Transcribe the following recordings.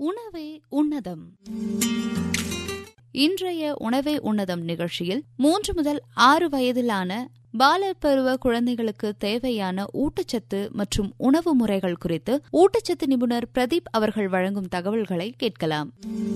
உணவே உன்னதம் இன்றைய உணவே உன்னதம் நிகழ்ச்சியில் மூன்று முதல் ஆறு வயதிலான பாலர் பருவ குழந்தைகளுக்கு தேவையான ஊட்டச்சத்து மற்றும் உணவு முறைகள் குறித்து ஊட்டச்சத்து நிபுணர் பிரதீப் அவர்கள் வழங்கும் தகவல்களை கேட்கலாம்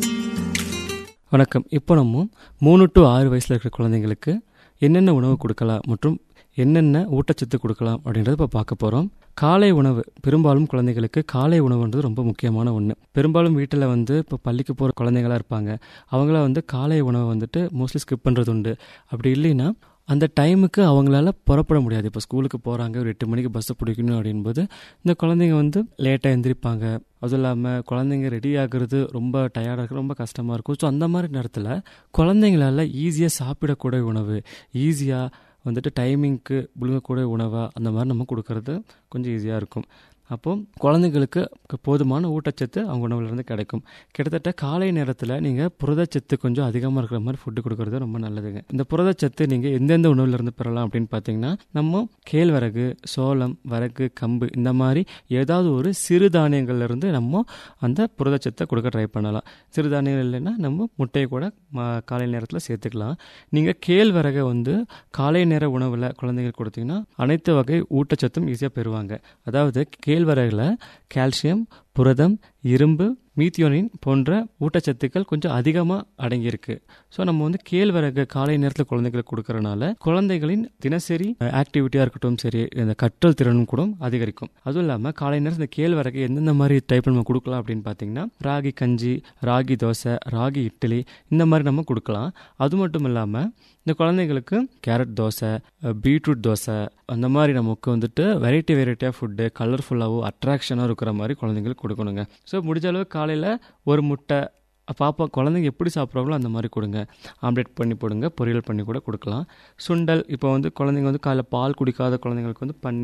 வணக்கம் இப்போ நம்ம மூணு டு ஆறு வயசில் இருக்கிற குழந்தைங்களுக்கு என்னென்ன உணவு கொடுக்கலாம் மற்றும் என்னென்ன ஊட்டச்சத்து கொடுக்கலாம் அப்படின்றத இப்போ பார்க்க போகிறோம் காலை உணவு பெரும்பாலும் குழந்தைகளுக்கு காலை உணவுன்றது ரொம்ப முக்கியமான ஒன்று பெரும்பாலும் வீட்டில் வந்து இப்போ பள்ளிக்கு போகிற குழந்தைங்களாக இருப்பாங்க அவங்கள வந்து காலை உணவை வந்துட்டு மோஸ்ட்லி ஸ்கிப் பண்ணுறது உண்டு அப்படி இல்லைன்னா அந்த டைமுக்கு அவங்களால புறப்பட முடியாது இப்போ ஸ்கூலுக்கு போகிறாங்க ஒரு எட்டு மணிக்கு பஸ்ஸை பிடிக்கணும் அப்படின்போது இந்த குழந்தைங்க வந்து லேட்டாக எந்திரிப்பாங்க அதுவும் இல்லாமல் குழந்தைங்க ரெடி ஆகுறது ரொம்ப டயர்டாக இருக்கு ரொம்ப கஷ்டமாக இருக்கும் ஸோ அந்த மாதிரி நேரத்தில் குழந்தைங்களால ஈஸியாக சாப்பிடக்கூடிய உணவு ஈஸியாக வந்துட்டு டைமிங்க்கு விழுங்கக்கூடிய உணவாக அந்த மாதிரி நம்ம கொடுக்கறது கொஞ்சம் ஈஸியாக இருக்கும் அப்போது குழந்தைங்களுக்கு போதுமான ஊட்டச்சத்து அவங்க உணவுலேருந்து கிடைக்கும் கிட்டத்தட்ட காலை நேரத்தில் நீங்கள் புரதச்சத்து கொஞ்சம் அதிகமாக இருக்கிற மாதிரி ஃபுட்டு கொடுக்கறது ரொம்ப நல்லதுங்க இந்த புரதச்சத்து நீங்கள் எந்தெந்த உணவுலேருந்து பெறலாம் அப்படின்னு பார்த்தீங்கன்னா நம்ம கேழ்வரகு சோளம் வரகு கம்பு இந்த மாதிரி ஏதாவது ஒரு சிறுதானியங்கள்லேருந்து நம்ம அந்த புரதச்சத்தை கொடுக்க ட்ரை பண்ணலாம் சிறுதானியங்கள் இல்லைன்னா நம்ம முட்டையை கூட காலை நேரத்தில் சேர்த்துக்கலாம் நீங்கள் கேழ்வரகை வந்து காலை நேர உணவில் குழந்தைங்களுக்கு கொடுத்தீங்கன்னா அனைத்து வகை ஊட்டச்சத்தும் ஈஸியாக பெறுவாங்க அதாவது கேழ்வரகுல கால்சியம் புரதம் இரும்பு மீத்தியோனின் போன்ற ஊட்டச்சத்துக்கள் கொஞ்சம் அதிகமாக அடங்கியிருக்கு ஸோ நம்ம வந்து கேழ்வரகு காலை நேரத்தில் குழந்தைகளுக்கு கொடுக்கறனால குழந்தைகளின் தினசரி ஆக்டிவிட்டியாக இருக்கட்டும் சரி இந்த கற்றல் திறனும் கூட அதிகரிக்கும் அதுவும் இல்லாமல் காலை நேரத்தில் இந்த கேழ்வரகு எந்தெந்த மாதிரி டைப் நம்ம கொடுக்கலாம் அப்படின்னு பார்த்தீங்கன்னா ராகி கஞ்சி ராகி தோசை ராகி இட்லி இந்த மாதிரி நம்ம கொடுக்கலாம் அது மட்டும் இல்லாமல் இந்த குழந்தைங்களுக்கு கேரட் தோசை பீட்ரூட் தோசை அந்த மாதிரி நமக்கு வந்துட்டு வெரைட்டி வெரைட்டியாக ஃபுட்டு கலர்ஃபுல்லாகவும் அட்ராக்ஷனாக இருக்கிற மாதிரி குழந்தைங்களுக்கு கொடுக்கணுங்க ஸோ முடிஞ்ச அளவு காலையில் ஒரு முட்டை பாப்பா குழந்தைங்க எப்படி சாப்பிட்றாங்களோ அந்த மாதிரி கொடுங்க ஆம்லேட் பண்ணி போடுங்க பொரியல் பண்ணி கூட கொடுக்கலாம் சுண்டல் இப்போ வந்து குழந்தைங்க வந்து காலைல பால் குடிக்காத குழந்தைங்களுக்கு வந்து பன்னீர்